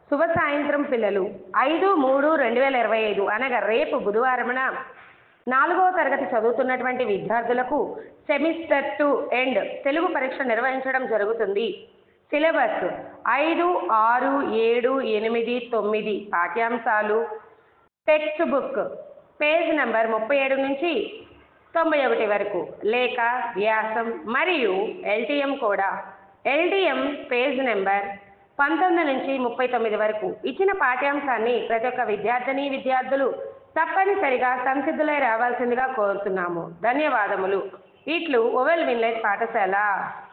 శుభ సాయంత్రం పిల్లలు ఐదు మూడు రెండు వేల ఇరవై ఐదు అనగా రేపు బుధవారమున నాలుగవ తరగతి చదువుతున్నటువంటి విద్యార్థులకు సెమిస్టర్ టు ఎండ్ తెలుగు పరీక్ష నిర్వహించడం జరుగుతుంది సిలబస్ ఐదు ఆరు ఏడు ఎనిమిది తొమ్మిది పాఠ్యాంశాలు టెక్స్ట్ బుక్ పేజ్ నెంబర్ ముప్పై ఏడు నుంచి తొంభై ఒకటి వరకు లేఖ వ్యాసం మరియు ఎల్టీఎం కూడా ఎల్టీఎం పేజ్ నెంబర్ పంతొమ్మిది నుంచి ముప్పై తొమ్మిది వరకు ఇచ్చిన పాఠ్యాంశాన్ని ప్రతి ఒక్క విద్యార్థిని విద్యార్థులు తప్పనిసరిగా సంసిద్ధులై రావాల్సిందిగా కోరుతున్నాము ధన్యవాదములు ఇట్లు ఓవెల్ విన్లెట్ పాఠశాల